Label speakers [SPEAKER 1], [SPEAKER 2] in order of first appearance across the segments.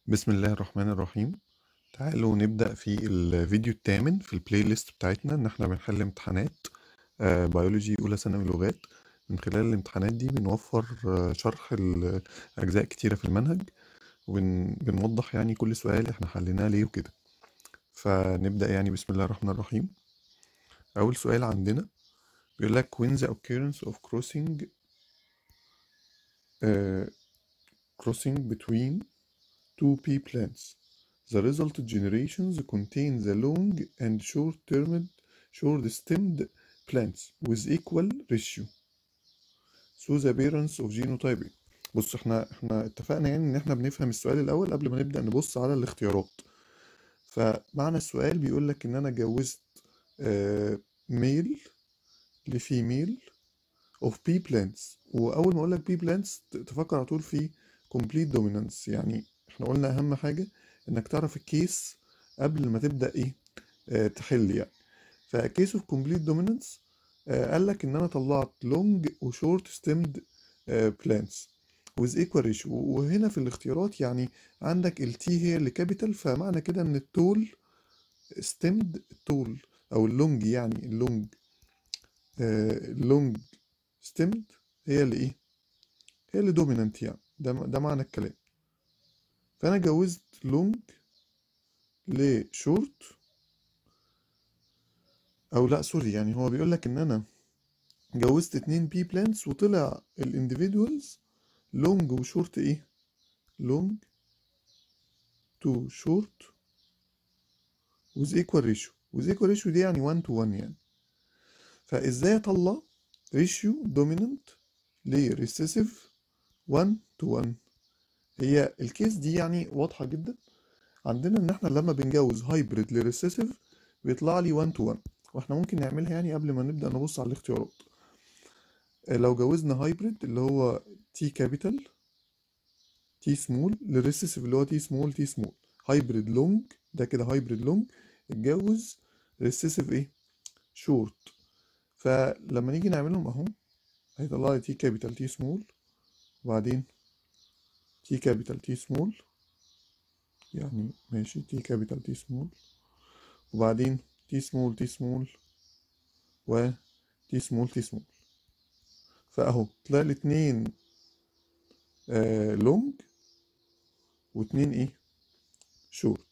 [SPEAKER 1] بسم الله الرحمن الرحيم تعالوا نبدأ في الفيديو الثامن في البلاي ليست بتاعتنا ان احنا بنحل امتحانات آه، بيولوجي اولى ثانوي لغات من خلال الامتحانات دي بنوفر آه، شرح ال- اجزاء كتيرة في المنهج وبنوضح يعني كل سؤال احنا حليناه ليه وكده فنبدأ يعني بسم الله الرحمن الرحيم اول سؤال عندنا بيقول لك when the occurrence of crossing uh, crossing between two pea plants The resulted generations contain the long and short-termed, short-stemmed plants with equal ratio. So the appearance of genotyping. بص احنا احنا اتفقنا يعني ان احنا بنفهم السؤال الاول قبل ما نبدأ نبص على الاختيارات. فمعنى السؤال بيقول لك ان انا جوزت آه ميل لفيميل of pea plants واول ما اقول لك pea plants تفكر على طول في complete dominance يعني احنا قلنا اهم حاجة انك تعرف الكيس قبل ما تبدأ ايه اه تحل يعني فكيس اوف كومبليت دومينانس قال لك ان انا طلعت لونج وشورت ستيمد بلانتس with equal ratio وهنا في الاختيارات يعني عندك التي هي اللي كابيتال فمعنى كده ان التول ستيمد التول او اللونج يعني اللونج اللونج ستيمد هي اللي ايه هي اللي دومينانت يعني ده ده معنى الكلام فانا جوزت لونج لشورت او لا سوري يعني هو بيقول لك ان انا جوزت اتنين بي بلانتس وطلع الانديفيدوالز لونج وشورت ايه لونج تو شورت with equal ratio with equal ratio دي يعني 1 to 1 يعني فازاي اطلع ريشيو دوميننت لريسيسيف 1 to 1 هي الكيس دي يعني واضحة جدا عندنا ان احنا لما بنجوز هايبريد لريسيسيف بيطلع لي 1 to 1 واحنا ممكن نعملها يعني قبل ما نبدأ نبص على الاختيارات لو جوزنا هايبريد اللي هو تي كابيتال تي سمول للريسيسيف اللي هو تي سمول تي سمول هايبريد لونج ده كده هايبريد لونج اتجوز ريسيسيف ايه شورت فلما نيجي نعملهم اهو هيطلع لي تي كابيتال تي سمول وبعدين تي كابيتال تي سمول يعني ماشي تي كابيتال تي سمول وبعدين تي سمول تي سمول و تي سمول تي سمول فاهو طلع لي اتنين آه لونج واتنين ايه شورت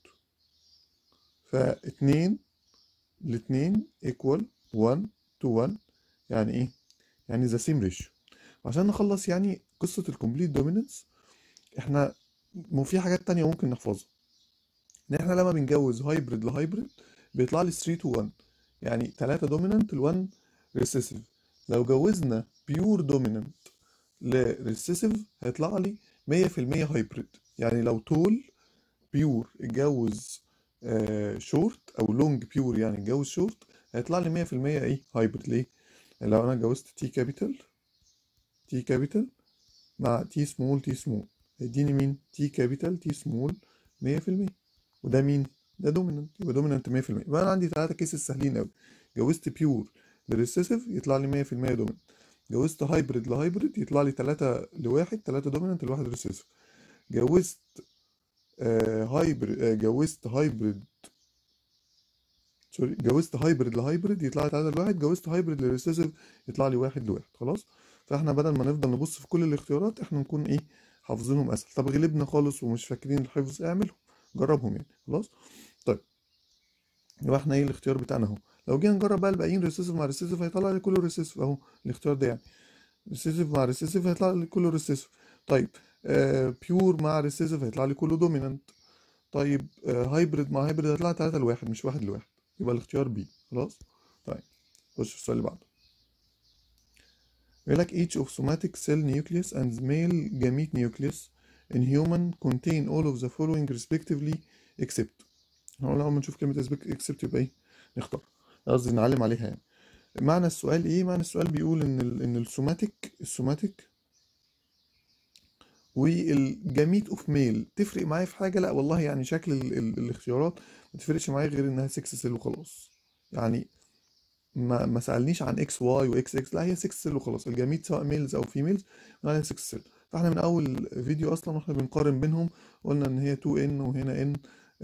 [SPEAKER 1] فاتنين الاتنين equal 1 to 1 يعني ايه يعني ذا سيم ريشيو عشان نخلص يعني قصة الكومبليت دوميننس احنا مو في حاجات تانية ممكن نحفظها ان احنا لما بنجوز هايبريد لهايبريد بيطلع لي 3 to 1 يعني 3 دوميننت ل1 ريسيسيف لو جوزنا بيور دوميننت لريسيسيف هيطلع لي 100% هايبريد يعني لو طول بيور اتجوز آه شورت او لونج بيور يعني اتجوز شورت هيطلع لي 100% ايه هايبريد ليه لو انا جوزت تي كابيتال تي كابيتال مع تي سمول تي سمول هيديني مين تي كابيتال تي سمول 100% وده مين ده دوميننت يبقى دوميننت 100% يبقى انا عندي ثلاثه كيسز سهلين قوي جوزت بيور لريسيسيف يطلع لي 100% دوميننت جوزت هايبريد لهايبريد يطلع لي 3 لواحد 3 دوميننت لواحد ريسيسيف جوزت آه هايبريد آه جوزت هايبريد سوري جوزت هايبريد لهايبريد يطلع لي 3 لواحد جوزت هايبريد لريسيسيف يطلع لي واحد لواحد خلاص فاحنا بدل ما نفضل نبص في كل الاختيارات احنا نكون ايه حافظينهم اسهل طب غلبنا خالص ومش فاكرين الحفظ اعملهم جربهم يعني خلاص طيب يبقى احنا ايه الاختيار بتاعنا اهو لو جينا نجرب بقى الباقيين ريسيسيف مع ريسيسيف هيطلع لي كله ريسيسيف اهو الاختيار ده يعني ريسيسيف مع ريسيسيف هيطلع لي كله ريسيسيف طيب آه بيور مع ريسيسيف هيطلع لي كله دومينانت طيب آه هايبريد مع هايبريد هيطلع 3 لواحد مش واحد لواحد يبقى الاختيار بي خلاص طيب خش في السؤال اللي بعده يقول لك each of somatic cell nucleus and male gamete nucleus in human contain all of the following respectively except هقول اول ما نشوف كلمة except يبقى ايه نختار قصدي نعلم عليها يعني معنى السؤال ايه معنى السؤال بيقول ان ال ان السوماتيك السوماتيك والجميت اوف ميل تفرق معايا في حاجة لا والله يعني شكل ال ال الاختيارات ما تفرقش معايا غير انها 6 سيل وخلاص يعني ما ما سالنيش عن اكس واي واكس اكس لا هي 6 سيل وخلاص الجميت سواء ميلز او فيميلز هي 6 سيل فاحنا من اول فيديو اصلا واحنا بنقارن بينهم قلنا ان هي 2 ان وهنا ان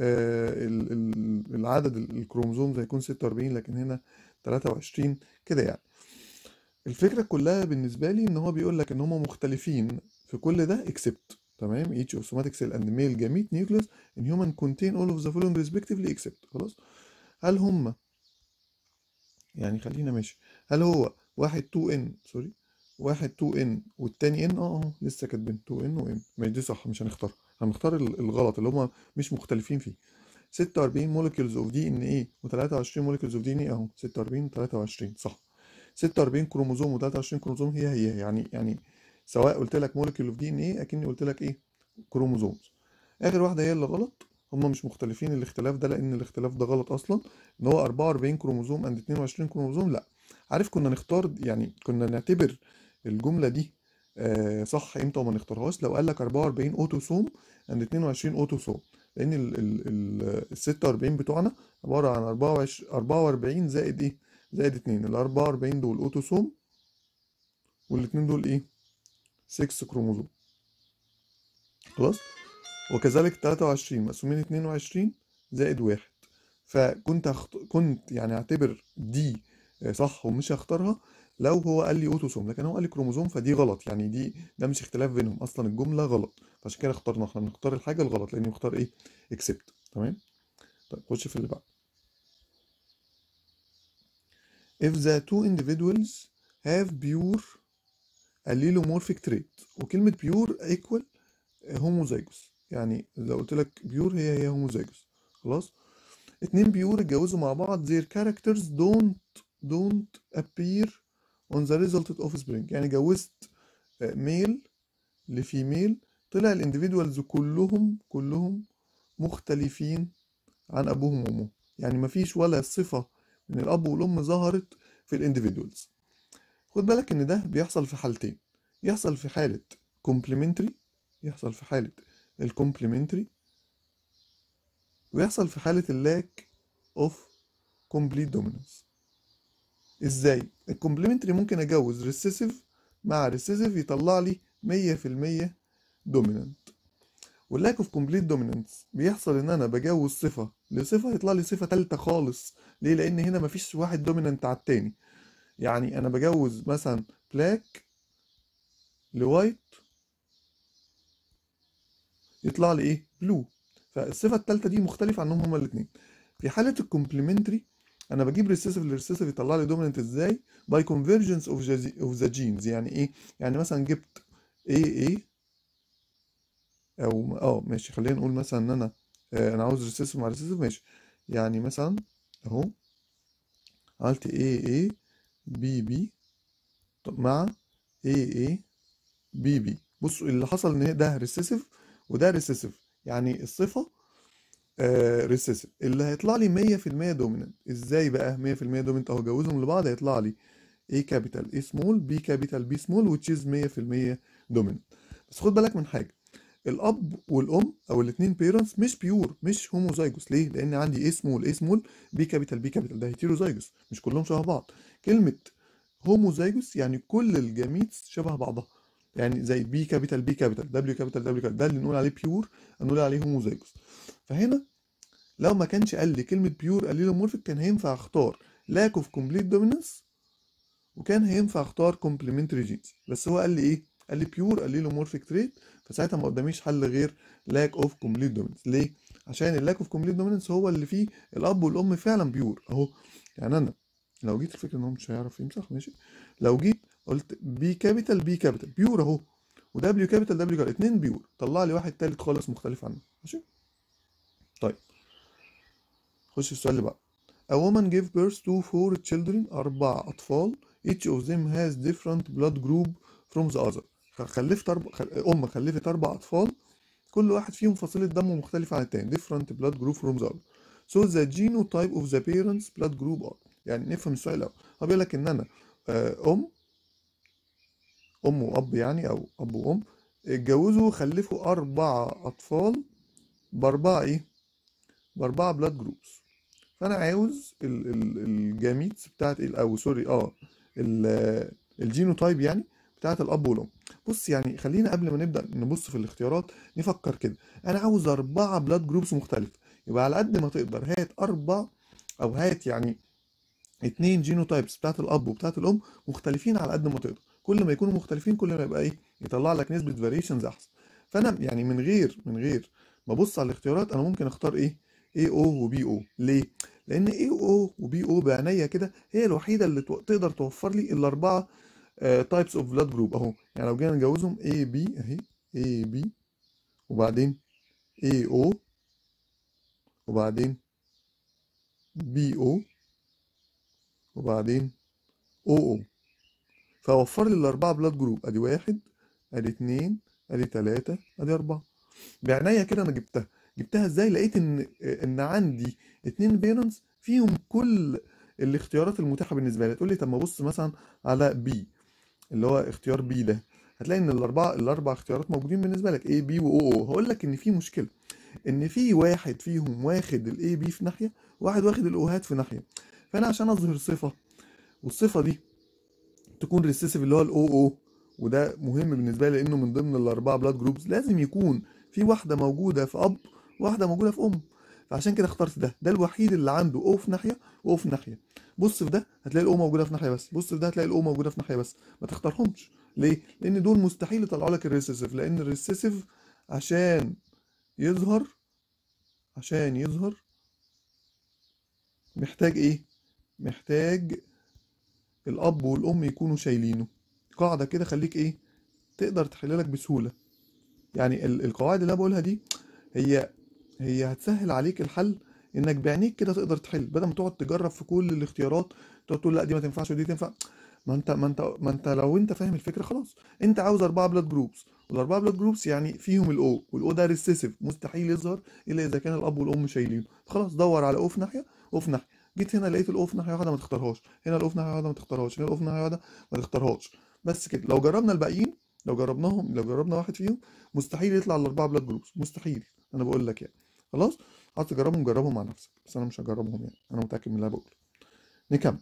[SPEAKER 1] العدد الكروموزوم زي يكون 46 لكن هنا 23 كده يعني الفكره كلها بالنسبه لي ان هو بيقول لك ان هم مختلفين في كل ده except تمام each of somatic cell and male gamete nucleus in human contain all of the following respectively except خلاص هل هم يعني خلينا ماشي هل هو واحد 2 ان سوري واحد 2 ان والتاني ان اه اه لسه كاتبين 2 ان وان ماشي دي صح مش هنختار هنختار ال- الغلط اللي هم مش مختلفين فيه 46 مولكيولز اوف دي ان ايه و23 مولكيولز اوف دي ان ايه اهو 46 23 صح 46 كروموزوم و23 كروموزوم هي هي يعني يعني سواء قلت لك مولكيول اوف دي ان ايه اكني قلت لك ايه كروموزومز اخر واحده هي اللي غلط هم مش مختلفين الاختلاف ده لان الاختلاف ده غلط اصلا ان هو 44 كروموزوم اند 22 كروموزوم لا عارف كنا نختار يعني كنا نعتبر الجمله دي آه صح امتى وما نختارهاش لو قال لك 44 اوتوسوم اند 22 اوتوسوم لان ال ال ال ال 46 بتوعنا عباره عن 24 44 زائد ايه زائد 2 ال 44 دول اوتوسوم والاثنين دول ايه 6 كروموزوم خلاص وكذلك 23 مقسومين 22 زائد واحد فكنت هخت... كنت يعني اعتبر دي صح ومش هختارها لو هو قال لي اوتوسوم لكن هو قال لي كروموزوم فدي غلط يعني دي ده مش اختلاف بينهم اصلا الجمله غلط فعشان كده اخترنا احنا بنختار الحاجه الغلط لاني مختار ايه اكسبت تمام طيب خش في اللي بعد if the two individuals have pure allelomorphic trait وكلمة pure equal homozygous يعني لو قلت لك pure هي هي homozygous خلاص اتنين بيور اتجوزوا مع بعض their characters don't don't appear on the result of offspring يعني جوزت ميل لفيميل طلع الانديفيدوالز كلهم كلهم مختلفين عن ابوهم وامهم يعني مفيش ولا صفة من الاب والام ظهرت في الانديفيدوالز خد بالك ان ده بيحصل في حالتين يحصل في حالة complementary يحصل في حالة الكومبلمنتري ويحصل في حالة اللاك اوف complete dominance ازاي الكومبلمنتري ممكن اجوز ريسيسيف مع ريسيسيف يطلع لي 100% دومينانت واللاك اوف كومبليت دومينانس بيحصل ان انا بجوز صفه لصفه يطلع لي صفه ثالثه خالص ليه لان هنا مفيش واحد دومينانت على التاني يعني انا بجوز مثلا بلاك لوايت يطلع لي ايه بلو فالصفه الثالثه دي مختلفه عنهم هما الاثنين في حاله الكومبلمنتري انا بجيب ريسيسيف لريسيسيف يطلع لي دومينانت ازاي باي كونفرجنس اوف اوف ذا جينز يعني ايه يعني مثلا جبت اي اي او اه ماشي خلينا نقول مثلا ان انا آه انا عاوز ريسيسيف مع ريسيسيف ماشي يعني مثلا اهو عملت اي اي بي بي مع اي اي بي بي بصوا اللي حصل ان ده ريسيسيف وده ريسيسيف يعني الصفه آه ريسيسيف اللي هيطلع لي 100% دوميننت ازاي بقى 100% دوميننت اهو جوزهم لبعض هيطلع لي A كابيتال A سمول B كابيتال B سمول which is 100% دوميننت بس خد بالك من حاجه الاب والام او الاثنين بيرنتس مش بيور مش هوموزايجوس ليه لان عندي A سمول A سمول B كابيتال B كابيتال ده هيتيروزايجوس مش كلهم شبه بعض كلمه هوموزايجوس يعني كل الجاميتس شبه بعضها يعني زي بي كابيتال بي كابيتال دبليو كابيتال دبليو كابيتال ده اللي نقول عليه بيور نقول عليه هوموزايجوس فهنا لو ما كانش قال لي كلمه بيور اليلومورفيك كان هينفع اختار لاك اوف كومبليت دومينانس وكان هينفع اختار كومبلمنتري جينز بس هو قال لي ايه قال لي بيور اليلومورفيك تريت فساعتها ما قداميش حل غير لاك اوف كومبليت دومينانس ليه عشان اللاك اوف كومبليت دومينانس هو اللي فيه الاب والام فعلا بيور اهو يعني انا لو جيت الفكره ان هو مش هيعرف يمسح ماشي لو جيت قلت بي كابيتال بي كابيتال بيور اهو ودبليو كابيتال دبليو كابيتال اتنين بيور طلع لي واحد تالت خالص مختلف عنه ماشي طيب خش السؤال اللي بعده A woman gave birth to four children أربع أطفال each of them has different blood group from the other خلفت أربع خل... أم خلفت أربع أطفال كل واحد فيهم فصيلة دم مختلفة عن التاني different blood group from the other so the genotype of the parents blood group are يعني نفهم السؤال الأول هو بيقول لك إن أنا أم أم وأب يعني أو أب وأم اتجوزوا وخلفوا أربع أطفال بأربعة إيه؟ بأربعة بلاد جروبس فأنا عاوز ال ال الجاميتس بتاعت إيه أو سوري أه الجينوتايب يعني بتاعت الأب والأم بص يعني خلينا قبل ما نبدا نبص في الاختيارات نفكر كده انا عاوز اربعه بلاد جروبس مختلفه يبقى على قد ما تقدر هات اربع او هات يعني اتنين جينوتايبس بتاعت الاب وبتاعت الام مختلفين على قد ما تقدر كل ما يكونوا مختلفين كل ما يبقى ايه يطلع لك نسبه فاريشنز احسن فانا يعني من غير من غير ما ابص على الاختيارات انا ممكن اختار ايه اي او وبي او ليه لان اي او وبي او بعينيا كده هي الوحيده اللي تو- تقدر توفر لي الاربعه تايبس اوف بلاد جروب اهو يعني لو جينا نجوزهم اي بي اهي اي بي وبعدين اي او وبعدين بي او وبعدين او او فوفر لي الاربعه بلاد جروب ادي واحد ادي اتنين ادي تلاته ادي اربعه بعناية كده انا جبتها جبتها ازاي لقيت ان ان عندي اتنين بيرنتس فيهم كل الاختيارات المتاحه بالنسبه لي تقول لي طب ما بص مثلا على بي اللي هو اختيار بي ده هتلاقي ان الاربعه الاربع اختيارات موجودين بالنسبه لك اي بي واو او هقول لك ان في مشكله ان في واحد فيهم واخد الاي بي في ناحيه واحد واخد الاوهات في ناحيه فانا عشان اظهر صفه والصفه دي تكون ريسيسيف اللي هو الاو او وده مهم بالنسبه لي لانه من ضمن الاربعه بلاد جروبز لازم يكون في واحده موجوده في اب واحده موجوده في ام فعشان كده اخترت ده ده الوحيد اللي عنده او في ناحيه واو في ناحيه بص في ده هتلاقي الاو موجوده في ناحيه بس بص في ده هتلاقي الاو موجوده في ناحيه بس ما تختارهمش ليه لان دول مستحيل يطلعوا لك الريسيسيف لان الريسيسيف عشان يظهر عشان يظهر محتاج ايه محتاج الاب والام يكونوا شايلينه قاعده كده خليك ايه تقدر تحللك بسهوله يعني ال- القواعد اللي انا بقولها دي هي هي هتسهل عليك الحل انك بعينيك كده تقدر تحل بدل ما تقعد تجرب في كل الاختيارات تقعد تقول لا دي ما تنفعش ودي تنفع ما انت ما انت ما انت لو انت فاهم الفكره خلاص انت عاوز اربعه بلاد جروبس والاربعه بلاد جروبس يعني فيهم الاو والاو ده ريسيسيف مستحيل يظهر الا اذا كان الاب والام شايلينه خلاص دور على او في ناحيه او في ناحيه جيت هنا لقيت الاو في ناحيه واحده ما تختارهاش هنا الاو في ناحيه واحده ما تختارهاش هنا الاو في ناحيه واحده ما تختارهاش بس كده لو جربنا الباقيين لو جربناهم لو جربنا واحد فيهم مستحيل يطلع الاربعه بلاد جروبس مستحيل انا بقول لك يعني خلاص عايز تجربهم جربهم مع نفسك بس انا مش هجربهم يعني انا متاكد من اللي انا بقوله نكمل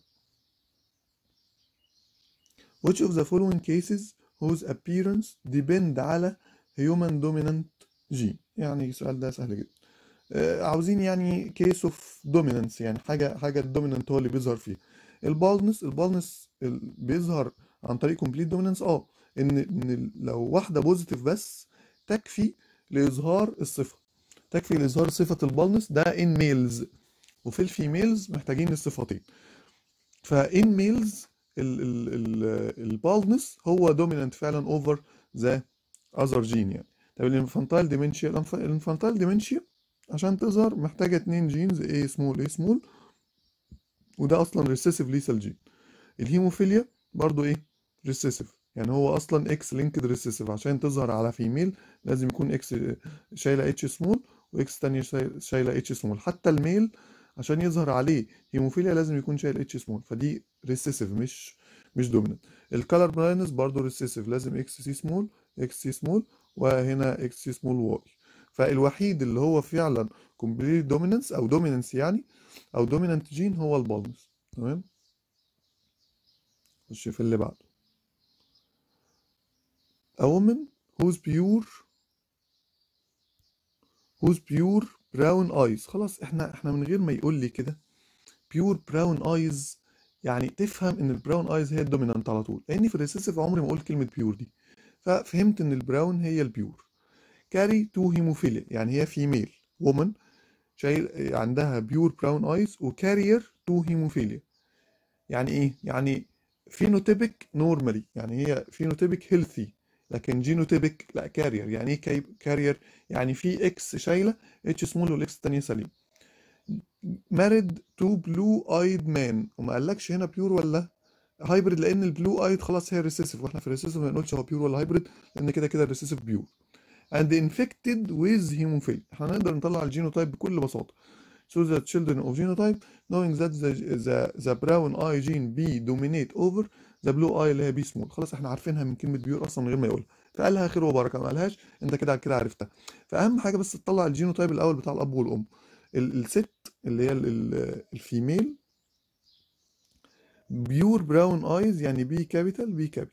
[SPEAKER 1] which of the following cases whose appearance depend على human dominant gene يعني السؤال ده سهل جدا آه، عاوزين يعني case of dominance يعني حاجه حاجه الدومينانت هو اللي بيظهر فيها البالنس البالنس بيظهر عن طريق complete dominance اه ان ان لو واحده بوزيتيف بس تكفي لاظهار الصفه تكفي لاظهار صفه البالنس ده ان ميلز وفي الفيميلز محتاجين الصفتين فان ميلز البالنس هو دومينانت فعلا اوفر ذا اذر جين يعني طب الانفانتايل ديمنشيا الانفانتايل ديمنشيا عشان تظهر محتاجه اتنين جينز ايه سمول ايه سمول وده اصلا ريسيسيف ليسال جين الهيموفيليا برضو ايه ريسيسيف يعني هو اصلا اكس لينكد ريسيسيف عشان تظهر على فيميل لازم يكون اكس شايله اتش سمول واكس تانية شايل- شايله اتش سمول حتى الميل عشان يظهر عليه هيموفيليا لازم يكون شايل اتش سمول فدي ريسيسيف مش مش دوميننت الكالر بلايندنس برضه ريسيسيف لازم اكس سي سمول اكس سي سمول وهنا اكس سي سمول واي فالوحيد اللي هو فعلا كومبليت دوميننس او دوميننس يعني او دوميننت جين هو البالنس تمام نخش في اللي بعده a woman whose pure whose pure brown eyes خلاص احنا احنا من غير ما يقول لي كده pure brown eyes يعني تفهم ان البراون ايز هي الدومينانت على طول لاني في الريسيسيف عمري ما قلت كلمه بيور دي ففهمت ان البراون هي البيور كاري تو هيموفيليا يعني هي فيميل وومن شايل عندها بيور براون ايز وكارير تو هيموفيليا يعني ايه يعني فينوتيبك نورمالي يعني هي فينوتيبك هيلثي لكن جينوتيبك لا كارير يعني ايه كارير يعني في اكس شايله اتش سمول والاكس الثانيه سليم مارد تو بلو ايد مان وما قالكش هنا بيور ولا هايبرد لان البلو ايد خلاص هي ريسيسيف واحنا في الريسيسيف ما نقولش هو بيور ولا هايبرد لان كده كده الريسيسيف بيور and infected with hemophilia احنا نقدر نطلع الجينوتايب بكل بساطه so the children of genotype knowing that the, the, the brown eye gene B dominate over the blue eye اللي هي بي سمول خلاص احنا عارفينها من كلمه بيور اصلا من غير ما يقولها فقالها خير وبركه ما قالهاش انت كده كده عرفتها فاهم حاجه بس تطلع الجينوتايب الاول بتاع الاب والام ال- الست اللي هي ال- ال- الفيميل بيور براون ايز يعني بي كابيتال بي كابيتال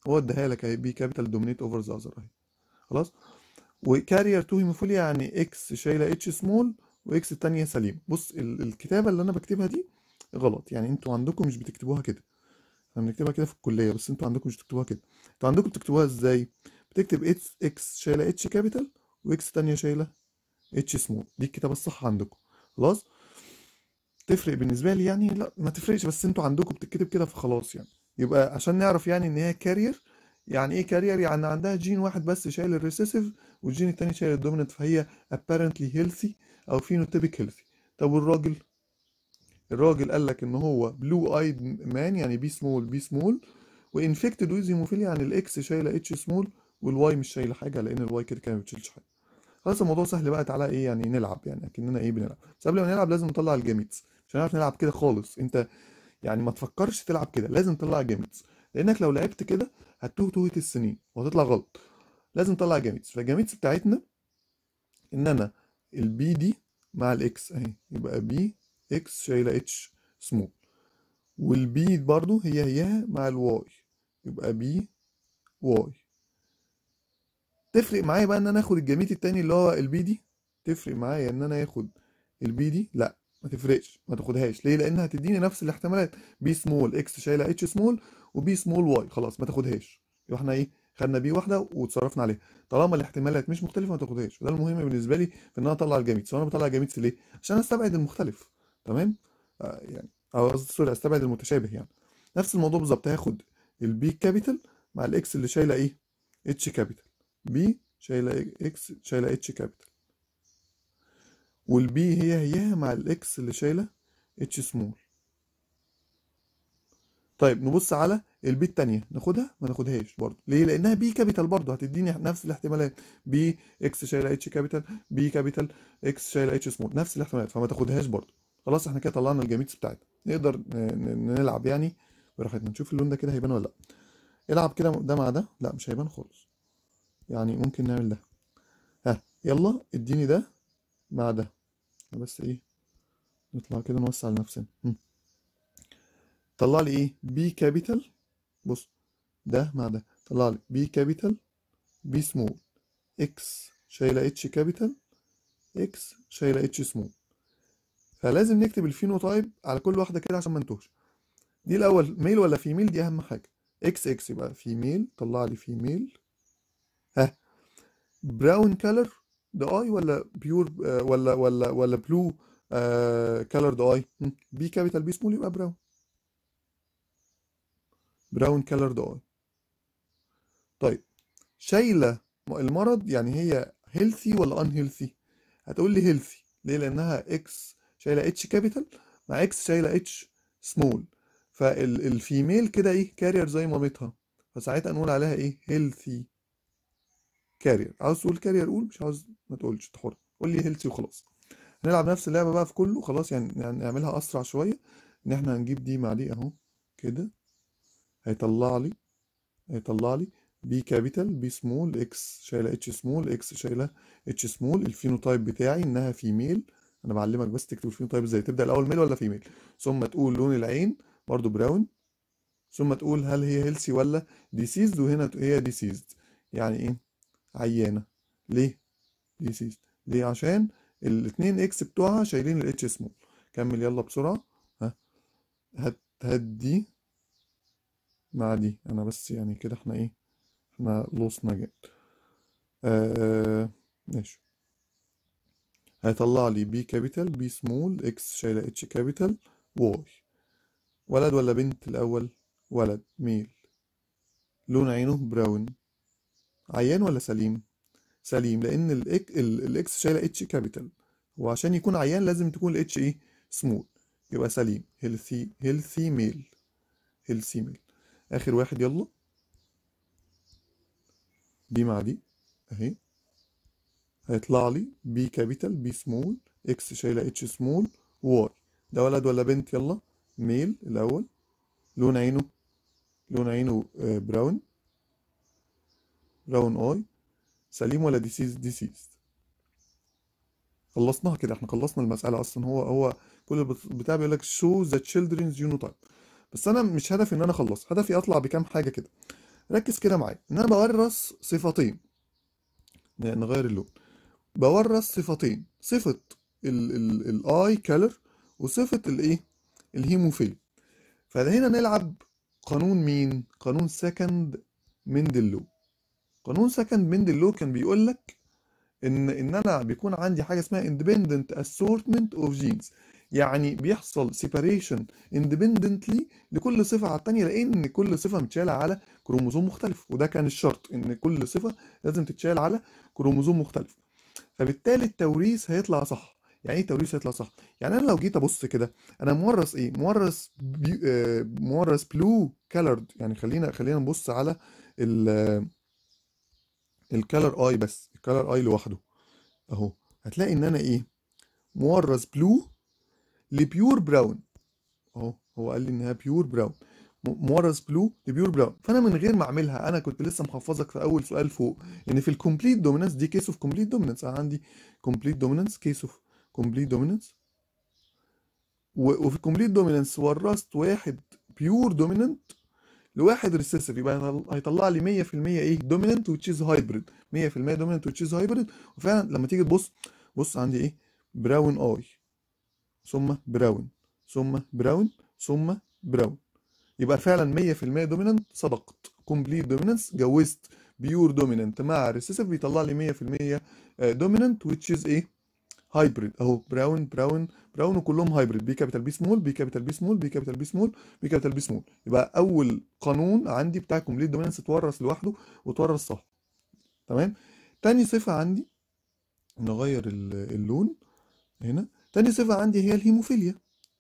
[SPEAKER 1] هو اداها لك اهي بي كابيتال دومينيت اوفر ذا اذر اهي خلاص وكارير 2 هيموفيليا يعني اكس شايله اتش سمول واكس التانية سليم بص ال- الكتابه اللي انا بكتبها دي غلط يعني انتوا عندكم مش بتكتبوها كده احنا بنكتبها كده في الكليه بس انتوا عندكم مش بتكتبوها كده انتوا عندكم بتكتبوها ازاي بتكتب اكس اكس شايله اتش كابيتال واكس التانية شايله اتش سمول دي الكتابه الصح عندكم خلاص تفرق بالنسبه لي يعني لا ما تفرقش بس انتوا عندكم بتتكتب كده فخلاص يعني يبقى عشان نعرف يعني ان هي كارير يعني ايه كارير يعني عندها جين واحد بس شايل الريسيسيف والجين التاني شايل الدوميننت فهي apparently healthy او phenotypic healthy طب والراجل الراجل قال لك ان هو بلو ايد مان يعني بي سمول بي سمول وانفكتد ويز هيموفيليا يعني الاكس شايله اتش سمول والواي مش شايله حاجه لان الواي كده كده ما بتشيلش حاجه خلاص الموضوع سهل بقى تعالى ايه يعني نلعب يعني اكننا ايه بنلعب بس قبل ما نلعب لازم نطلع الجيميتس مش هنعرف نلعب كده خالص انت يعني ما تفكرش تلعب كده لازم تطلع جيميتس لانك لو لعبت كده هتوه توهة السنين وهتطلع غلط لازم تطلع جيميتس فالجيميتس بتاعتنا ان انا البي دي مع الاكس اهي يبقى بي اكس شايله اتش سمول والبي برضو هي هي مع الواي يبقى بي واي تفرق معايا بقى ان انا اخد الجميت التاني اللي هو البي دي تفرق معايا ان انا اخد البي دي لا ما تفرقش ما تاخدهاش ليه لانها هتديني نفس الاحتمالات بي سمول اكس شايله اتش سمول وبي سمول واي خلاص ما تاخدهاش يبقى احنا ايه خدنا بي واحده وتصرفنا عليها طالما الاحتمالات مش مختلفه ما تاخدهاش وده المهم بالنسبه لي في ان انا اطلع الجميتس وانا بطلع الجميتس ليه عشان استبعد المختلف تمام آه يعني او قصدي سوري استبعد المتشابه يعني نفس الموضوع بالظبط هاخد البي كابيتال مع الاكس اللي شايله ايه اتش كابيتال بي شايله اكس شايله اتش كابيتال والبي هي هي مع الاكس اللي شايله اتش سمول طيب نبص على البي التانية ناخدها ما ناخدهاش برضه ليه لانها بي كابيتال برضه هتديني نفس الاحتمالات بي اكس شايله اتش كابيتال بي كابيتال اكس شايله اتش سمول نفس الاحتمالات فما تاخدهاش برضه خلاص احنا كده طلعنا الجاميتس بتاعتنا نقدر ن- ن- نلعب يعني براحتنا نشوف اللون ده كده هيبان ولا لا العب كده ده مع ده لا مش هيبان خالص يعني ممكن نعمل ده ها يلا اديني ده مع ده بس ايه نطلع كده نوسع لنفسنا هم. طلع لي ايه بي كابيتال بص ده مع ده طلع لي بي كابيتال بي سمول اكس شايله اتش كابيتال اكس شايله اتش سمول فلازم نكتب الفينوتايب على كل واحده كده عشان ما نتوهش دي الاول ميل ولا فيميل دي اهم حاجه اكس اكس يبقى فيميل طلع لي فيميل ها براون كلر ده اي ولا بيور ولا ولا ولا بلو كلر ده اي بي كابيتال بي سمول يبقى براون براون كلر ده اي طيب شايله المرض يعني هي هيلثي ولا ان هيلثي هتقول لي هيلثي ليه لانها اكس شايله اتش كابيتال مع اكس شايله اتش سمول فالفيميل كده ايه كارير زي مامتها فساعتها نقول عليها ايه هيلثي كارير عاوز تقول كارير قول مش عاوز ما تقولش أنت حر قول لي هيلثي وخلاص هنلعب نفس اللعبه بقى في كله خلاص يعني يعني نعملها اسرع شويه ان احنا هنجيب دي مع دي اهو كده هيطلع لي هيطلع لي بي كابيتال بي سمول اكس شايله اتش سمول اكس شايله اتش سمول الفينوتايب بتاعي انها فيميل انا بعلمك بس تكتب الفينوتايب ازاي تبدا الاول ميل ولا فيميل ثم تقول لون العين برضو براون ثم تقول هل هي هيلسي ولا ديسيزد وهنا هي ديسيزد يعني ايه عيانه ليه ديسيزد ليه عشان الاتنين اكس بتوعها شايلين الاتش سمول كمل يلا بسرعه ها هات هات دي مع دي انا بس يعني كده احنا ايه احنا لوصنا جامد آه ماشي هيطلع لي بي كابيتال بي سمول اكس شايله اتش كابيتال واي ولد ولا بنت الاول ولد ميل لون عينه براون عيان ولا سليم سليم لان الاك ال- الاكس شايله اتش كابيتال وعشان يكون عيان لازم تكون الاتش ايه سمول يبقى سليم هيلثي هيلثي ميل هيلثي ميل اخر واحد يلا دي مع دي اهي هيطلع لي بي كابيتال بي سمول اكس شايله اتش سمول واي ده ولد ولا بنت يلا ميل الاول لون عينه لون عينه آه، براون براون اي سليم ولا ديسيز ديسيز خلصناها كده احنا خلصنا المسألة اصلا هو هو كل البت- بتاع بيقول لك show the children's genotype بس انا مش هدفي ان انا اخلص هدفي اطلع بكام حاجة كده ركز كده معايا ان انا بورث صفتين ن- نغير اللون بورث صفتين صفة الاي كالر وصفة الايه الهيموفيليا فهنا نلعب قانون مين قانون سكند مندل قانون سكند مندل لو كان بيقول لك ان ان انا بيكون عندي حاجه اسمها independent assortment of genes يعني بيحصل separation independently لكل صفه على الثانيه لان كل صفه متشاله على كروموزوم مختلف وده كان الشرط ان كل صفه لازم تتشال على كروموزوم مختلف فبالتالي التوريث هيطلع صح يعني ايه التوريث هيطلع صح يعني انا لو جيت ابص كده انا مورث ايه مورث بي... آه، مورث بلو كالرد يعني خلينا خلينا نبص على ال الكالر اي بس الكالر اي لوحده اهو هتلاقي ان انا ايه مورث بلو لبيور براون اهو هو قال لي انها بيور براون م- مورث بلو لبيور براون فانا من غير ما اعملها انا كنت لسه محفظك في اول سؤال فوق ان في الكومبليت دومينانس دي كيس اوف كومبليت دومينانس انا عندي كومبليت دومينانس كيس اوف كومبليت دومينانس وفي الكومبليت دومينانس ورثت واحد بيور دومينانت لواحد ريسيسيف يبقى هيطل- هيطلع لي 100% ايه دومينانت وتشيز هايبريد 100% دومينانت وتشيز هايبريد وفعلا لما تيجي تبص بص عندي ايه براون اي ثم براون ثم براون ثم براون يبقى فعلا 100% دومينانت صدقت كومبليت دومينانس جوزت بيور دومينانت مع ريسيسيف بيطلع لي 100% دومينانت وتشيز ايه هايبريد اهو براون براون براون وكلهم هايبريد بي كابيتال بي سمول بي كابيتال بي سمول بي كابيتال بي سمول بي كابيتال بي سمول يبقى اول قانون عندي بتاع كومبليت دومينانس اتورث لوحده واتورث صح تمام تاني صفة عندي نغير ال- اللون هنا تاني صفة عندي هي الهيموفيليا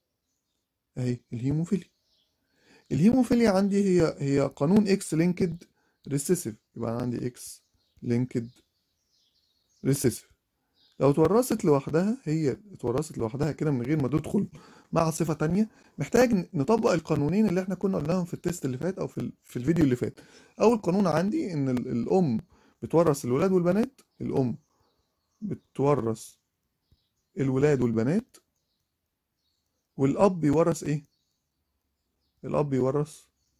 [SPEAKER 1] اهي الهيموفيليا الهيموفيليا عندي هي هي قانون اكس لينكد ريسيسيف يبقى أنا عندي اكس لينكد ريسيسيف لو اتورثت لوحدها هي اتورثت لوحدها كده من غير ما تدخل مع صفة تانية محتاج نطبق القانونين اللي احنا كنا قلناهم في التيست اللي فات او في, ال- في الفيديو اللي فات اول قانون عندي ان ال- الام بتورث الولاد والبنات الام بتورث الولاد والبنات والاب بيورث ايه الاب بيورث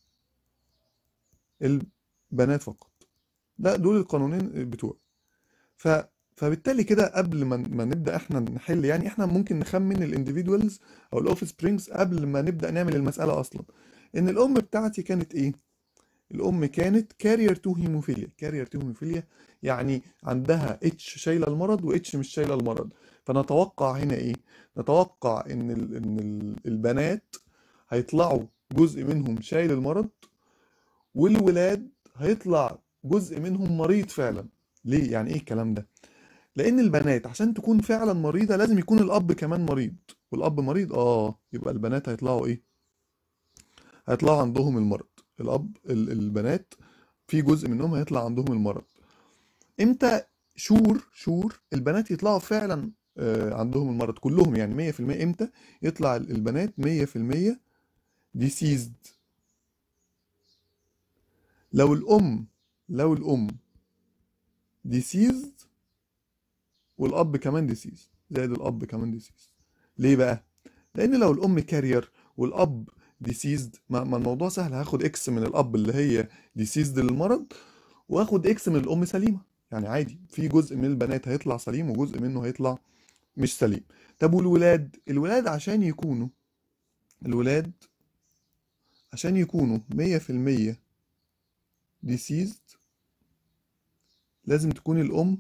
[SPEAKER 1] البنات فقط ده دول القانونين بتوع ف فبالتالي كده قبل ما ما نبدا احنا نحل يعني احنا ممكن نخمن الانديفيدوالز او الاوف سبرينجز قبل ما نبدا نعمل المساله اصلا ان الام بتاعتي كانت ايه الام كانت كارير تو هيموفيليا كارير تو هيموفيليا يعني عندها اتش شايله المرض واتش مش شايله المرض فنتوقع هنا ايه نتوقع ان ال ان ال البنات هيطلعوا جزء منهم شايل المرض والولاد هيطلع جزء منهم مريض فعلا ليه يعني ايه الكلام ده لان البنات عشان تكون فعلا مريضة لازم يكون الاب كمان مريض والاب مريض اه يبقى البنات هيطلعوا ايه هيطلعوا عندهم المرض الاب ال- البنات في جزء منهم هيطلع عندهم المرض امتى شور شور البنات يطلعوا فعلا آه، عندهم المرض كلهم يعني 100% امتى يطلع ال- البنات 100% ديسيزد لو الام لو الام ديسيزد والاب كمان ديسيز زائد الاب كمان ديسيز ليه بقى لان لو الام كارير والاب ديسيزد ما ما الموضوع سهل هاخد اكس من الاب اللي هي ديسيزد للمرض واخد اكس من الام سليمه يعني عادي في جزء من البنات هيطلع سليم وجزء منه هيطلع مش سليم طب والولاد الولاد عشان يكونوا الولاد عشان يكونوا 100% ديسيزد لازم تكون الام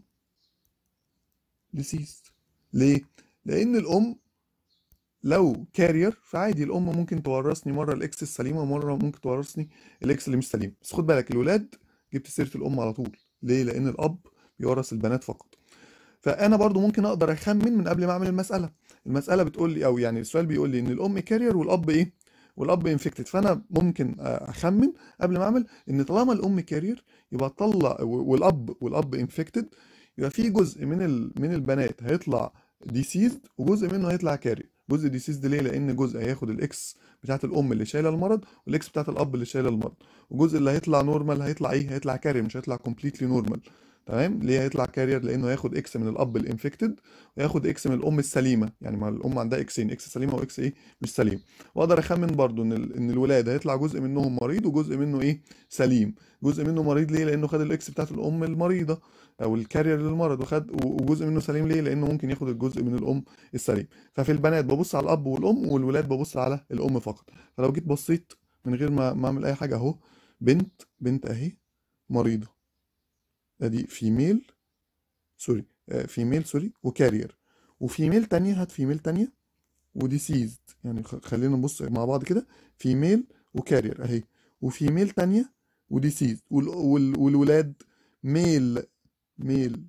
[SPEAKER 1] ديسيزد ليه لان الام لو كارير فعادي الام ممكن تورثني مره الاكس السليمه ومره ممكن تورثني الاكس اللي مش سليم بس خد بالك الولاد جبت سيره الام على طول ليه لان الاب بيورث البنات فقط فانا برضو ممكن اقدر اخمن من قبل ما اعمل المساله المساله بتقول لي او يعني السؤال بيقول لي ان الام كارير والاب ايه والاب انفكتد فانا ممكن اخمن قبل ما اعمل ان طالما الام كارير يبقى تطلع والاب والاب انفكتد يبقى في جزء من ال... من البنات هيطلع ديسيزد وجزء منه هيطلع كارير جزء ديسيزد ليه لان جزء هياخد الاكس بتاعت الام اللي شايله المرض والاكس بتاعت الاب اللي شايله المرض والجزء اللي هيطلع نورمال هيطلع ايه هيطلع كارير مش هيطلع كومبليتلي نورمال تمام ليه هيطلع كارير لانه هياخد اكس من الاب الانفكتد وياخد اكس من الام السليمه يعني ما الام عندها اكسين اكس سليمه واكس ايه مش سليم واقدر اخمن برضو ان ال- ان الولاد هيطلع جزء منهم مريض وجزء منه ايه سليم جزء منه مريض ليه لانه خد الاكس بتاعت الام المريضه او الكارير للمرض وخد وجزء منه سليم ليه لانه ممكن ياخد الجزء من الام السليم ففي البنات ببص على الاب والام والولاد ببص على الام فقط فلو جيت بصيت من غير ما ما اعمل اي حاجه اهو بنت بنت اهي مريضه ادي فيميل سوري فيميل سوري وكارير وفيميل تانية هات فيميل تانية وديسيزد يعني خ- خلينا نبص مع بعض كده فيميل وكارير اهي وفيميل تانية وديسيزد وال وال والولاد ميل ميل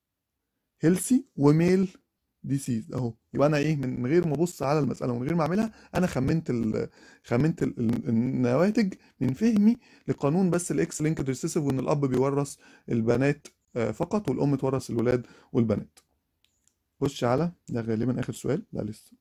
[SPEAKER 1] هيلسي وميل ديسيز اهو يبقى انا ايه من غير ما ابص على المساله ومن غير ما اعملها انا خمنت ال خمنت ال ال- النواتج من فهمي لقانون بس الاكس لينكد ريسيسيف وان الاب بيورث البنات آه، فقط والام تورث الولاد والبنات خش على ده غالبا اخر سؤال لا لسه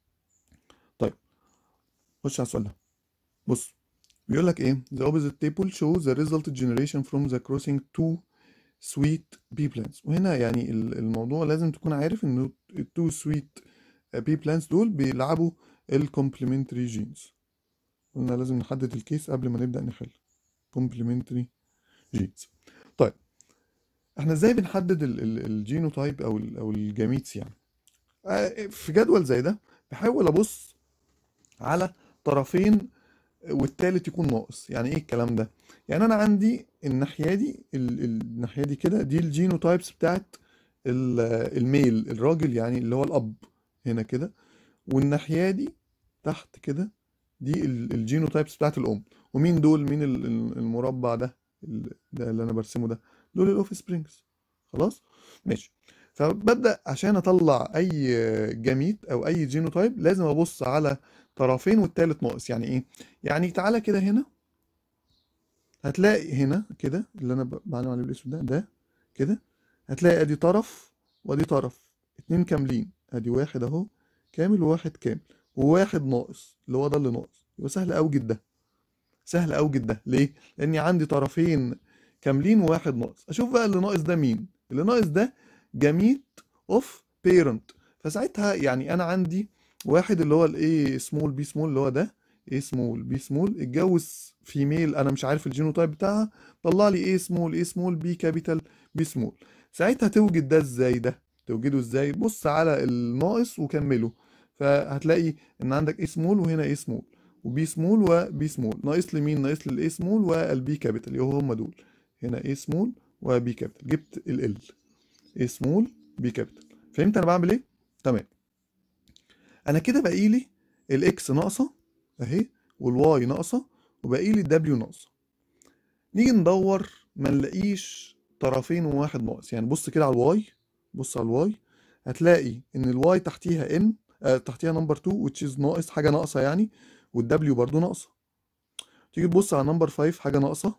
[SPEAKER 1] طيب خش على السؤال ده بص بيقول لك ايه the opposite table shows the result generation from the crossing two sweet pea plants وهنا يعني ال- الموضوع لازم تكون عارف ان التو سويت بي plants دول بيلعبوا الكومبلمنتري جينز قلنا لازم نحدد الكيس قبل ما نبدأ نحل complementary genes طيب احنا ازاي بنحدد ال- ال- الجينوتايب او ال- او الجاميتس يعني آه، في جدول زي ده بحاول ابص على طرفين والتالت يكون ناقص يعني ايه الكلام ده يعني انا عندي الناحيه دي ال- ال- الناحيه دي كده دي الجينوتايبس بتاعت ال- الميل الراجل يعني اللي هو الاب هنا كده والناحيه دي تحت كده دي ال- الجينوتايبس بتاعت الام ومين دول مين ال- ال- المربع ده ال- ده اللي انا برسمه ده دول الاوف سبرينجز خلاص ماشي فببدأ عشان اطلع اي جميت او اي جينوتايب لازم ابص على طرفين والتالت ناقص يعني ايه يعني تعالى كده هنا هتلاقي هنا كده اللي انا ب- بعلم عليه بالاسود ده ده كده هتلاقي ادي طرف وادي طرف اتنين كاملين ادي واحد اهو كامل وواحد كامل وواحد ناقص اللي هو ده اللي ناقص يبقى سهل اوجد ده سهل اوجد ده ليه لاني عندي طرفين كاملين وواحد ناقص اشوف بقى اللي ناقص ده مين اللي ناقص ده جميت اوف بيرنت فساعتها يعني انا عندي واحد اللي هو الاي سمول بي سمول اللي هو ده اي سمول بي سمول اتجوز فيميل انا مش عارف الجينوتايب بتاعها طلع لي اي سمول اي سمول بي كابيتال بي سمول ساعتها توجد ده ازاي ده توجده ازاي بص على الناقص وكمله فهتلاقي ان عندك اي سمول وهنا اي سمول وبي سمول وبي سمول ناقص لي مين ناقص لي الاي سمول والبي كابيتال يهو هم دول هنا اي سمول وبي كابيتال جبت ال ال اي سمول بي كابيتال فهمت انا بعمل ايه تمام انا كده باقي لي الاكس ناقصه اهي والواي ناقصه وباقي لي الدبليو ناقصه نيجي ندور ما نلاقيش طرفين وواحد ناقص يعني بص كده على الواي بص على الواي هتلاقي ان الواي تحتيها ان آه تحتيها نمبر 2 which is ناقص حاجه ناقصه يعني والدبليو برضو ناقصه تيجي تبص على نمبر 5 حاجه ناقصه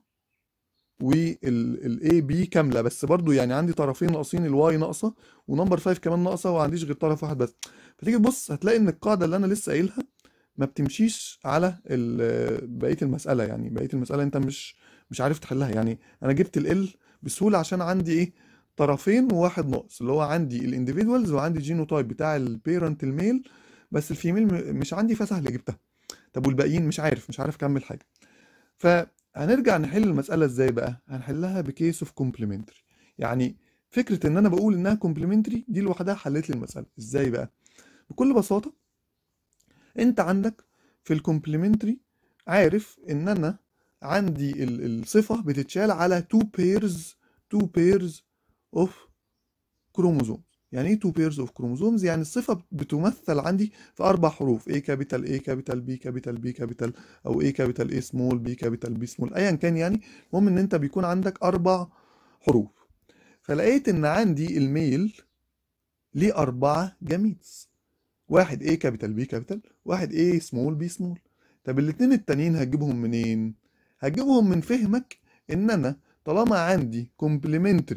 [SPEAKER 1] والاي بي كامله بس برضو يعني عندي طرفين ناقصين الواي ناقصه ونمبر 5 كمان ناقصه وما عنديش غير طرف واحد بس فتيجي تبص هتلاقي ان القاعده اللي انا لسه قايلها ما بتمشيش على ال- بقيه المساله يعني بقيه المساله انت مش مش عارف تحلها يعني انا جبت ال بسهوله عشان عندي ايه طرفين وواحد ناقص اللي هو عندي الانديفيدوالز وعندي جينوتايب بتاع البيرنت الميل بس الفيميل م- مش عندي فسهل جبتها طب والباقيين مش عارف مش عارف اكمل حاجه فهنرجع نحل المساله ازاي بقى هنحلها بكيس اوف كومبلمنتري يعني فكره ان انا بقول انها كومبلمنتري دي لوحدها حلت لي المساله ازاي بقى بكل بساطه انت عندك في الكومبلمنتري عارف ان انا عندي ال- الصفه بتتشال على تو بيرز تو بيرز اوف كروموزوم يعني ايه تو بيرز اوف كروموزومز يعني الصفه بتمثل عندي في اربع حروف A كابيتال A كابيتال B كابيتال B كابيتال او A كابيتال A سمول B كابيتال B سمول ايا كان يعني المهم ان انت بيكون عندك اربع حروف فلقيت ان عندي الميل ليه اربعه جاميتس واحد A كابيتال B كابيتال واحد A سمول B سمول طب الاتنين التانيين هتجيبهم منين هتجيبهم من فهمك ان انا طالما عندي كومبلمنتري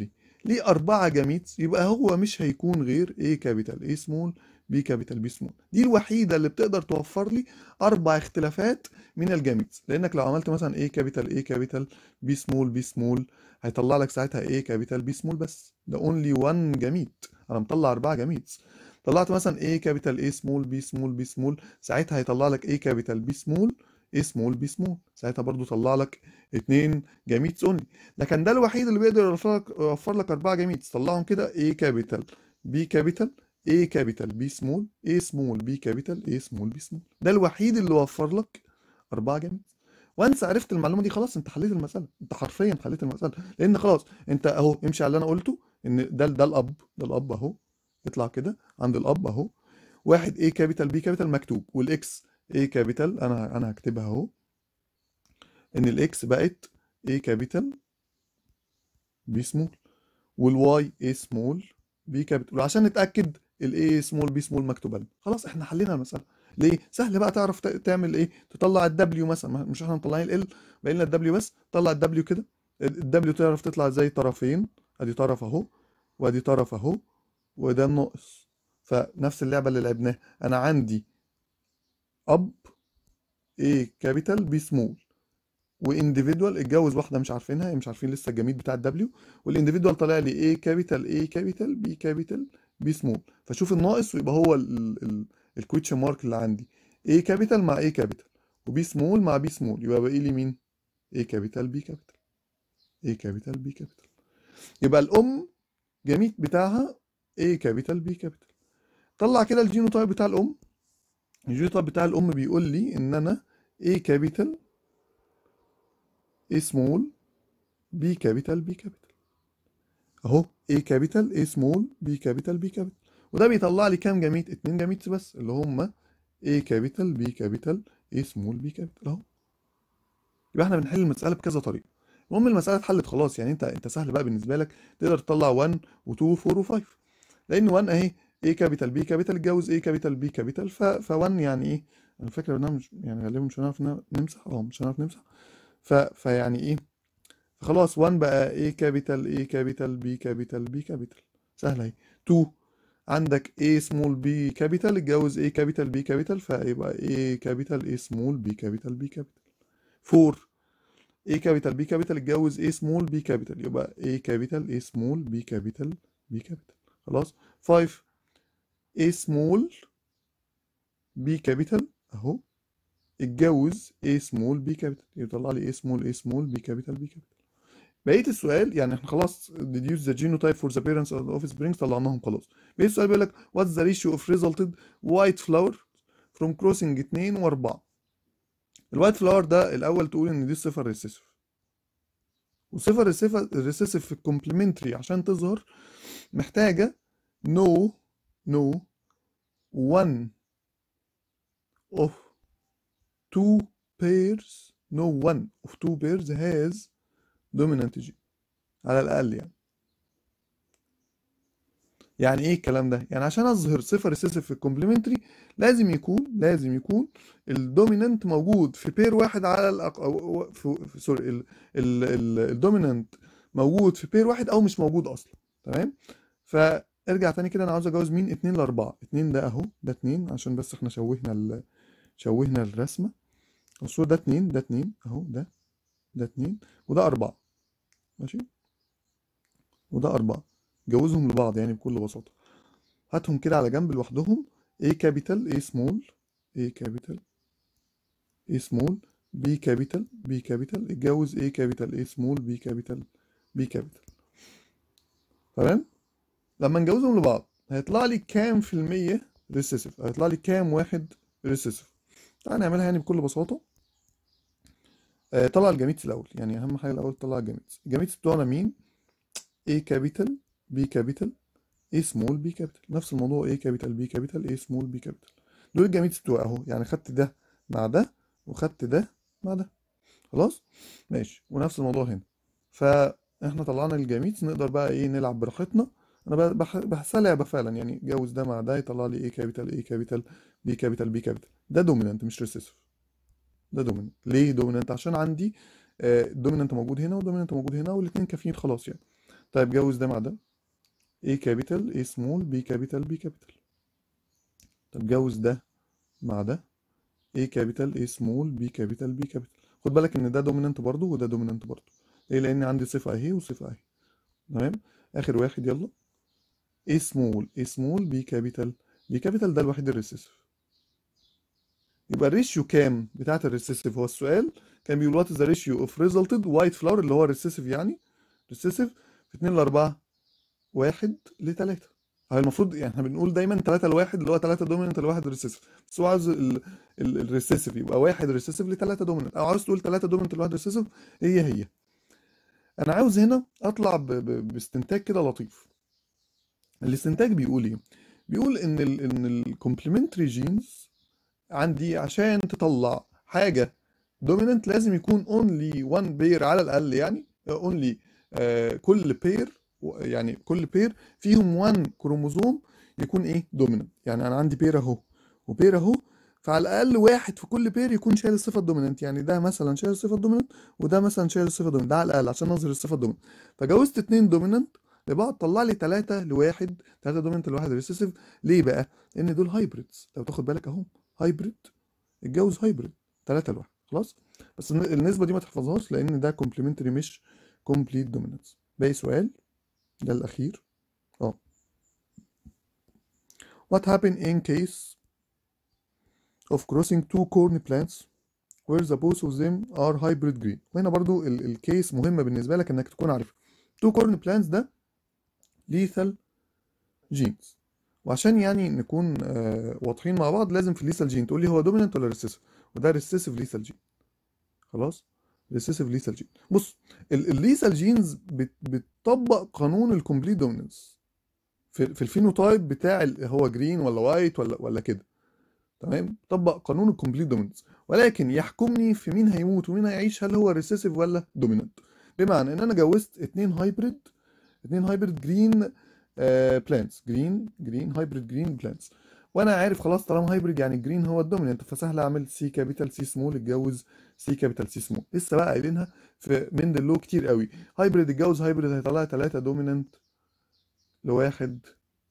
[SPEAKER 1] ليه أربعة جاميتس يبقى هو مش هيكون غير A كابيتال A سمول B كابيتال B سمول دي الوحيدة اللي بتقدر توفر لي أربع اختلافات من الجاميتس لأنك لو عملت مثلا A كابيتال A كابيتال B سمول B سمول هيطلع لك ساعتها A كابيتال B سمول بس ده اونلي 1 جاميت أنا مطلع أربعة جاميتس طلعت مثلا A كابيتال A سمول B سمول B سمول ساعتها هيطلع لك A كابيتال B سمول A سمول B سمول ساعتها برضو طلع لك اتنين جاميتس اونلي لكن ده الوحيد اللي بيقدر يوفر لك يوفر لك اربعه جاميتس طلعهم كده A كابيتال B كابيتال A كابيتال B سمول A سمول B كابيتال A سمول B سمول ده الوحيد اللي وفر لك اربعه جاميتس وانس عرفت المعلومه دي خلاص انت حليت المساله انت حرفيا حليت المساله لان خلاص انت اهو امشي على اللي انا قلته ان ده ده الاب ده الاب اهو اطلع كده عند الاب اهو واحد A كابيتال B كابيتال مكتوب والاكس A كابيتال انا انا هكتبها اهو ان الاكس بقت A كابيتال B سمول والواي A سمول B كابيتال وعشان نتاكد ال A سمول B سمول مكتوبه لنا خلاص احنا حلينا المساله ليه سهل بقى تعرف ت- تعمل ايه تطلع الدبليو مثلا ما- مش احنا مطلعين ال باقي لنا الدبليو بس طلع الدبليو كده الدبليو تعرف تطلع زي طرفين ادي طرف اهو وادي طرف اهو وده الناقص فنفس اللعبه اللي لعبناها انا عندي اب A كابيتال B سمول وانديفيدوال اتجوز واحده مش عارفينها مش عارفين لسه الجميد بتاع الدبليو والانديفيدوال طالع لي A كابيتال A كابيتال B كابيتال B سمول فشوف الناقص ويبقى هو الكويتشن مارك اللي عندي A كابيتال مع A كابيتال وB سمول مع B سمول يبقى باقي لي مين A كابيتال B كابيتال A كابيتال B كابيتال يبقى الام جميد بتاعها A كابيتال B كابيتال طلع كده الجينوتايب بتاع الام الجينوتايب بتاع الام بيقول لي ان انا A كابيتال A سمول B كابيتال B كابيتال اهو A كابيتال A سمول B كابيتال B كابيتال وده بيطلع لي كام جميت اتنين جميت بس اللي هم A كابيتال B كابيتال A سمول B كابيتال اهو يبقى احنا بنحل المسألة بكذا طريقة المهم المسألة اتحلت خلاص يعني انت انت سهل بقى بالنسبة لك تقدر تطلع 1 و2 و4 و5 لان 1 اهي A كابيتال B كابيتال اتجوز A كابيتال B كابيتال ف ف 1 يعني ايه انا فاكر انها مش يعني غالبا مش هنعرف ن- نمسح اه مش هنعرف نمسح ف فيعني ايه فخلاص 1 بقى A كابيتال A كابيتال B كابيتال B كابيتال سهلة اهي 2 عندك A سمول B كابيتال اتجوز A كابيتال B كابيتال فيبقى A كابيتال A سمول B كابيتال B كابيتال 4 A كابيتال B كابيتال اتجوز A سمول B كابيتال يبقى A كابيتال A سمول B كابيتال B كابيتال خلاص 5 A سمول B كابيتال اهو اتجوز A سمول B كابيتال يطلع لي A سمول A سمول B كابيتال B كابيتال بقية السؤال يعني احنا خلاص deduce the genotype for the parents of offspring طلعناهم خلاص بقية السؤال بيقول لك what's the ratio of resulted white flower from crossing 2 و4 الوايت فلاور ده الاول تقول ان دي صفة ريسيسيف وصفة الريسيسيف في الكومبلمنتري عشان تظهر محتاجة no no one of two pairs no one of two pairs has dominant gene على الأقل يعني يعني ايه الكلام ده يعني عشان اظهر صفة ريسيسيف في الكومبلمنتري لازم يكون لازم يكون الدومينانت موجود في بير واحد على الأق... أو- في... في... سوري ال... ال... ال... الدومينانت موجود في بير واحد او مش موجود اصلا تمام فارجع تاني كده انا عاوز اجوز مين اتنين لاربعة اتنين ده اهو ده اتنين عشان بس احنا شوهنا ال... شوهنا الرسمة الصورة ده اتنين ده اتنين اهو ده ده اتنين وده اربعة ماشي وده اربعة جوزهم لبعض يعني بكل بساطة هاتهم كده على جنب لوحدهم A كابيتال A سمول A كابيتال A سمول B كابيتال B كابيتال اتجوز A كابيتال A سمول B كابيتال B كابيتال تمام لما نجوزهم لبعض هيطلع لي كام في المية ريسيسيف هيطلع لي كام واحد ريسيسيف تعال نعملها يعني بكل بساطة آه، طلع الجاميتس الأول يعني أهم حاجة الأول طلع الجاميتس الجاميتس بتوعنا مين A كابيتال B كابيتال A سمول B كابيتال نفس الموضوع A كابيتال B كابيتال A سمول B كابيتال دول الجاميتس بتوعي اهو يعني خدت ده مع ده وخدت ده مع ده خلاص ماشي ونفس الموضوع هنا فاحنا طلعنا الجاميتس نقدر بقى ايه نلعب براحتنا انا بح- بح- بحسها لعبه فعلا يعني جوز ده مع ده يطلع لي A كابيتال A كابيتال B كابيتال B كابيتال ده دومينانت مش ريسيسيف ده دومينانت ليه دومينانت عشان عندي الدومينانت موجود هنا والدومينانت موجود هنا والاثنين كافيين خلاص يعني طيب جوز ده مع ده A كابيتال A سمول B كابيتال B كابيتال طب جوز ده مع ده A كابيتال A سمول B كابيتال B كابيتال خد بالك ان ده دومينانت برضو وده دومينانت برضو ليه لان عندي صفة اهي وصفة اهي تمام اخر واحد يلا A سمول A سمول B كابيتال B كابيتال ده الوحيد الريسيسيف يبقى الريشيو كام بتاعت الريسيسيف هو السؤال كان بيقول وات از ذا ريشيو اوف ريزلتد وايت فلاور اللي هو الريسيسيف يعني ريسيسيف في 2 ل 4 1 ل 3 هو المفروض يعني احنا بنقول دايما 3 ل 1 اللي هو 3 دوميننت لواحد ريسيسيف بس هو عاوز الريسيسيف يبقى 1 ريسيسيف ل 3 دوميننت او عاوز تقول 3 دوميننت لواحد ريسيسيف هي هي انا عاوز هنا اطلع ب... ب... باستنتاج كده لطيف الاستنتاج بيقول ايه بيقول ان ال ان الكومبلمنتري جينز عندي عشان تطلع حاجه دوميننت لازم يكون اونلي وان بير على الاقل يعني اونلي آه كل بير يعني كل بير فيهم وان كروموزوم يكون ايه دوميننت يعني انا عندي بير اهو وبير اهو فعلى الاقل واحد في كل بير يكون شايل الصفه الدوميننت يعني ده مثلا شايل الصفه الدوميننت وده مثلا شايل الصفه الدوميننت ده على الاقل عشان نظهر الصفه الدوميننت فجوزت اتنين دوميننت لبعض طلع لي ثلاثة لواحد ثلاثة دوميننت لواحد ريسيسيف ليه بقى؟ لأن دول هايبريدز لو تاخد بالك أهو هايبريد اتجوز هايبريد ثلاثة لواحد خلاص؟ بس النسبة دي ما تحفظهاش لأن ده كومبلمنتري مش كومبليت دوميننس باقي سؤال ده الأخير اه What happened in case of crossing two corn plants where the both of them are hybrid green وهنا برضو ال- الكيس مهمة بالنسبة لك انك تكون عارف two corn plants ده lethal genes وعشان يعني نكون آه واضحين مع بعض لازم في الليثال جين تقول لي هو دوميننت ولا ريسيسيف وده ريسيسيف ليثال جين خلاص ريسيسيف ليثال جين بص الليثال جينز بتطبق قانون الكومبليت دوميننس في, في الفينوتايب بتاع ال- هو جرين ولا وايت ولا ولا كده تمام طبق قانون الكومبليت دوميننس ولكن يحكمني في مين هيموت ومين هيعيش هل هو ريسيسيف ولا دوميننت بمعنى ان انا جوزت اتنين هايبريد اتنين هايبريد جرين بلانتس جرين جرين هايبريد جرين بلانتس وانا عارف خلاص طالما هايبريد يعني الجرين هو الدوميننت فسهل اعمل سي كابيتال سي سمول اتجوز سي كابيتال سي سمول لسه بقى قايلينها في مندل لو كتير قوي هايبريد اتجوز هايبريد هيطلع لي 3 دوميننت لواحد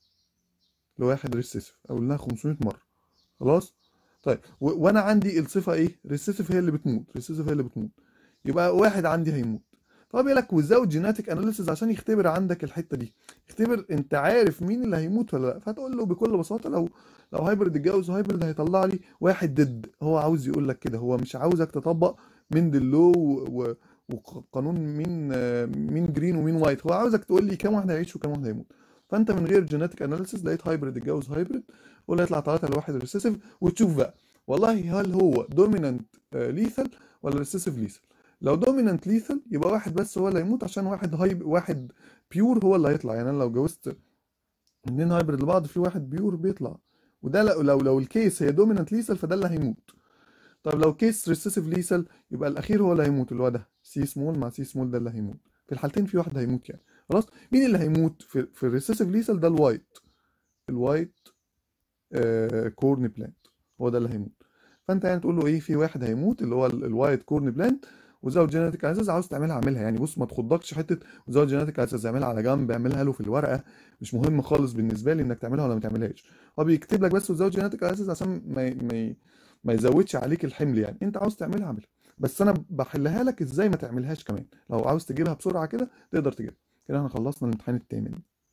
[SPEAKER 1] لواحد ريسيسيف قلناها 500 مره خلاص طيب و- وانا عندي الصفه ايه ريسيسيف هي اللي بتموت ريسيسيف هي اللي بتموت يبقى واحد عندي هيموت طب بيقول لك وزود جيناتيك اناليسيز عشان يختبر عندك الحته دي يختبر انت عارف مين اللي هيموت ولا لا فتقول له بكل بساطه لو لو هايبرد اتجوز هايبرد هيطلع لي واحد ضد هو عاوز يقول لك كده هو مش عاوزك تطبق مندل لو و... وقانون مين آه، مين جرين ومين وايت هو عاوزك تقول لي كام واحد هيعيش وكام واحد هيموت فانت من غير جيناتيك اناليسيز لقيت هايبرد اتجوز هايبرد ولا يطلع 3 لواحد ريسيسيف وتشوف بقى والله هل هو دومينانت ليثل ولا ريسيسيف ليثل لو دومينانت ليثل يبقى واحد بس هو اللي هيموت عشان واحد هاي واحد بيور هو اللي هيطلع يعني انا لو جوزت اتنين هايبرد لبعض في واحد بيور بيطلع وده لو لو, لو الكيس هي دومينانت ليثل فده اللي هيموت طب لو كيس ريسيسيف ليثل يبقى الاخير هو اللي هيموت اللي هو ده سي سمول مع سي سمول ده اللي هيموت في الحالتين في واحد هيموت يعني خلاص مين اللي هيموت في في الريسيسيف ليثل ده الوايت الوايت آه كورن بلانت هو ده اللي هيموت فانت يعني تقول له ايه في واحد هيموت اللي هو ال- الوايت كورن بلانت وزود جينيتك اساس عاوز تعملها اعملها يعني بص ما تخضكش حته وزود جينيتك اساس اعملها على جنب اعملها له في الورقه مش مهم خالص بالنسبه لي انك تعملها ولا ما تعملش هو بيكتب لك بس وزود جينيتك اساس عشان ما ي- ما ي- ما يزودش عليك الحمل يعني انت عاوز تعملها اعملها بس انا بحلها لك ازاي ما تعملهاش كمان لو عاوز تجيبها بسرعه كده تقدر تجيبها كده احنا خلصنا الامتحان الثامن